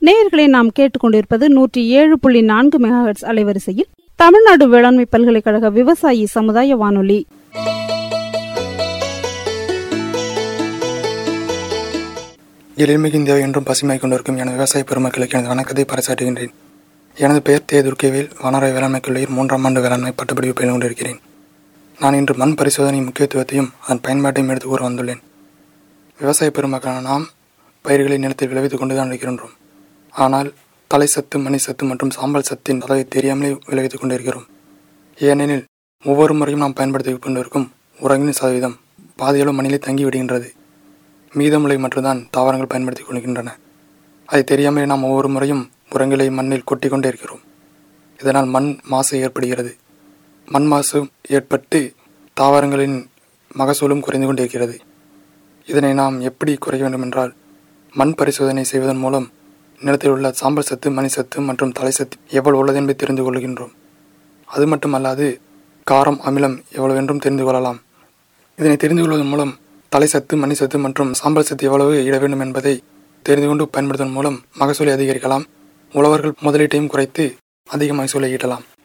நேயர்களை நாம் கேட்டுக்கொண்டிருப்பது நூற்றி ஏழு புள்ளி நான்கு மெகாஹெட்ஸ் அலைவரிசையில் தமிழ்நாடு வேளாண்மை பல்கலைக்கழக விவசாயி சமுதாய வானொலி எழில்மிகு இந்தியா என்றும் பசுமை கொண்டிருக்கும் எனது விவசாய பெருமக்களுக்கு எனது வணக்கத்தை பறைசாற்றுகின்றேன் எனது பெயர் தே துர்க்கேவேல் வனராய் வேளாண்மை கல்லூரியில் மூன்றாம் ஆண்டு வேளாண்மை பட்டப்படிப்பு பயின்று கொண்டிருக்கிறேன் நான் இன்று மண் பரிசோதனை முக்கியத்துவத்தையும் அதன் பயன்பாட்டையும் எடுத்து கூற வந்துள்ளேன் விவசாய பெருமக்களான நாம் பயிர்களை நிலத்தில் விளைவித்துக் கொண்டுதான் இருக்கின்றோம் ஆனால் தலை சத்து மணி சத்து மற்றும் சாம்பல் சத்தின் அளவை தெரியாமலே விளைவித்துக் கொண்டிருக்கிறோம் ஏனெனில் ஒவ்வொரு முறையும் நாம் பயன்படுத்திக் கொண்டிருக்கும் உரங்களின் சதவீதம் பாதியளவு மண்ணிலே தங்கி விடுகின்றது மீதமுறை மட்டும்தான் தாவரங்கள் பயன்படுத்திக் கொள்கின்றன அதை தெரியாமலே நாம் ஒவ்வொரு முறையும் உரங்களை மண்ணில் கொட்டி கொண்டே இருக்கிறோம் இதனால் மண் மாசு ஏற்படுகிறது மண் மாசு ஏற்பட்டு தாவரங்களின் மகசூலும் குறைந்து கொண்டிருக்கிறது இதனை நாம் எப்படி குறைக்க வேண்டும் என்றால் மண் பரிசோதனை செய்வதன் மூலம் நிலத்தில் உள்ள சாம்பல் சத்து மணி சத்து மற்றும் தலை சத்து எவ்வளவு உள்ளது என்பதை தெரிந்து கொள்கின்றோம் அது மட்டுமல்லாது காரம் அமிலம் எவ்வளவு என்றும் தெரிந்து கொள்ளலாம் இதனை தெரிந்து கொள்வதன் மூலம் தலை சத்து மணி சத்து மற்றும் சாம்பல் சத்து எவ்வளவு இட வேண்டும் என்பதை தெரிந்து கொண்டு பயன்படுத்துவதன் மூலம் மகசூலை அதிகரிக்கலாம் உழவர்கள் முதலீட்டையும் குறைத்து அதிக மகசூலை ஈட்டலாம்